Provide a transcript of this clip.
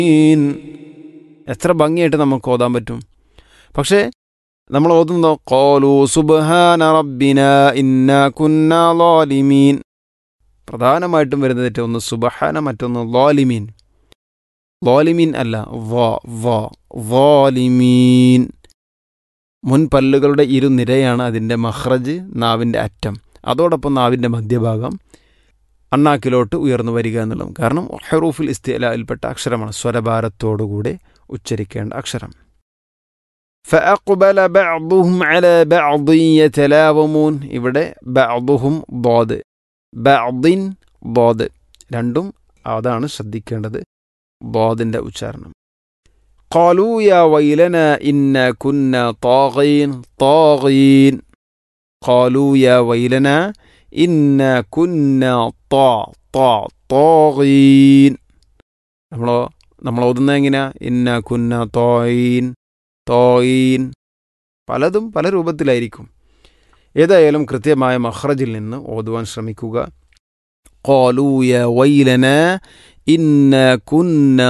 ഈൻ. എത്ര ഭംഗിയായിട്ട് നമുക്ക് ഓതാൻ പറ്റും പക്ഷേ നമ്മൾ ഓതുന്നോ കോലു സുബ്ഹാന റബ്ബിന ഇന്ന കുന്ന ലോലിമീൻ പ്രധാനമായിട്ടും വരുന്ന തെറ്റ് ഒന്ന് സുബഹാന മറ്റൊന്ന് ലോലിമീൻ ലോലിമീൻ അല്ല വോ വോ വോലിമീൻ മുൻ പല്ലുകളുടെ ഇരുനിരയാണ് അതിൻ്റെ മഹ്റജ് നാവിൻ്റെ അറ്റം അതോടൊപ്പം നാവിൻ്റെ മധ്യഭാഗം അണ്ണാക്കിലോട്ട് ഉയർന്നു വരിക എന്നുള്ളതും കാരണം ഹെറൂഫിൽ ഇസ്തിലയിൽപ്പെട്ട അക്ഷരമാണ് സ്വരഭാരത്തോടുകൂടെ ഉച്ചരിക്കേണ്ട അക്ഷരം فأقبل بعضهم على بعض يتلاومون ഇവിടെ بعضهم ضاد بعض ضاد രണ്ടും അതാണ് ശ്രദ്ധിക്കേണ്ടത് ضادന്റെ ഉച്ചാരണം قالوا يا ويلنا إنا كنا طاغين طاغين قالوا يا ويلنا إنا كنا طا طا طاغين നമ്മളോ നമ്മൾ ഓതുന്നത് എങ്ങനെയാ ഇന്ന കുന്ന തോയിൻ തോയിൻ പലതും പല രൂപത്തിലായിരിക്കും ഏതായാലും കൃത്യമായ മഹ്റജിൽ നിന്ന് ഓതുവാൻ ശ്രമിക്കുക قالوا يا ويلنا إنا كنا